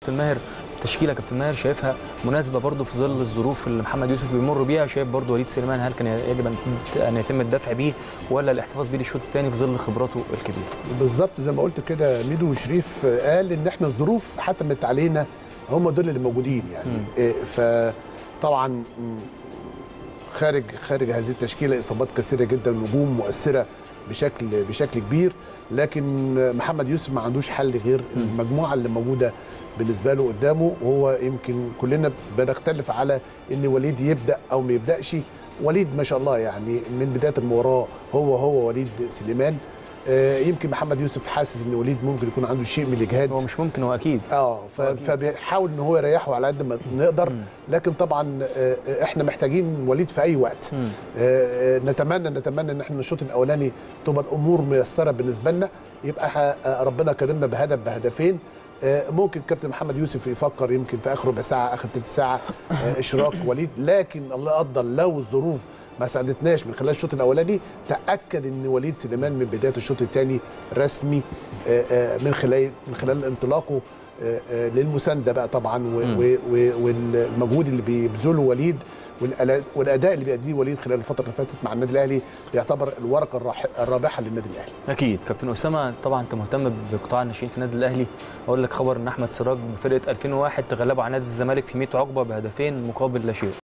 كابتن ماهر التشكيله كابتن ماهر شايفها مناسبه برضو في ظل الظروف اللي محمد يوسف بيمر بيها شايف برضو وليد سليمان هل كان يجب ان ان يتم الدفع بيه ولا الاحتفاظ بيه للشوط الثاني في ظل خبراته الكبيره بالظبط زي ما قلت كده ميدو وشريف قال ان احنا الظروف حتمت علينا هم دول اللي موجودين يعني إيه، فطبعا م، خارج خارج هذه التشكيله اصابات كثيره جدا نجوم مؤثره بشكل بشكل كبير لكن محمد يوسف ما عندوش حل غير المجموعه اللي موجوده بالنسبه له قدامه وهو يمكن كلنا بنختلف على ان وليد يبدا او ما يبداش وليد ما شاء الله يعني من بدايه المباراه هو هو وليد سليمان آه، يمكن محمد يوسف حاسس ان وليد ممكن يكون عنده شيء من الاجهاد هو مش ممكن هو اكيد اه ف- فبيحاول ان هو يريحه على قد ما نقدر لكن طبعا آه، آه، احنا محتاجين وليد في اي وقت مم. آه، آه، نتمنى نتمنى ان احنا الشوط الاولاني تبقى الامور ميسره بالنسبه لنا يبقى ح- آه، ربنا كرمنا بهدف بهدفين آه، ممكن كابتن محمد يوسف يفكر يمكن في اخر ربع ساعه اخر ثلث ساعه آه، اشراك وليد لكن الله قدر لو الظروف ما ساعدتناش من خلال الشوط الاولاني تاكد ان وليد سليمان من بدايه الشوط الثاني رسمي آه، آه، من خلال من خلال انطلاقه آه، آه، للمسانده بقى طبعا و- و- و- والمجهود اللي بيبذله وليد والألا- والاداء اللي بيأديه وليد خلال الفتره اللي فاتت مع النادي الاهلي يعتبر الورقه الراح- الرابحه للنادي الاهلي اكيد كابتن اسامه طبعا انت مهتم بقطاع الناشئين في النادي الاهلي اقول لك خبر ان احمد سراج بفرقه 2001 تغلبوا على نادي الزمالك في 100 عقبه بهدفين مقابل لا شيء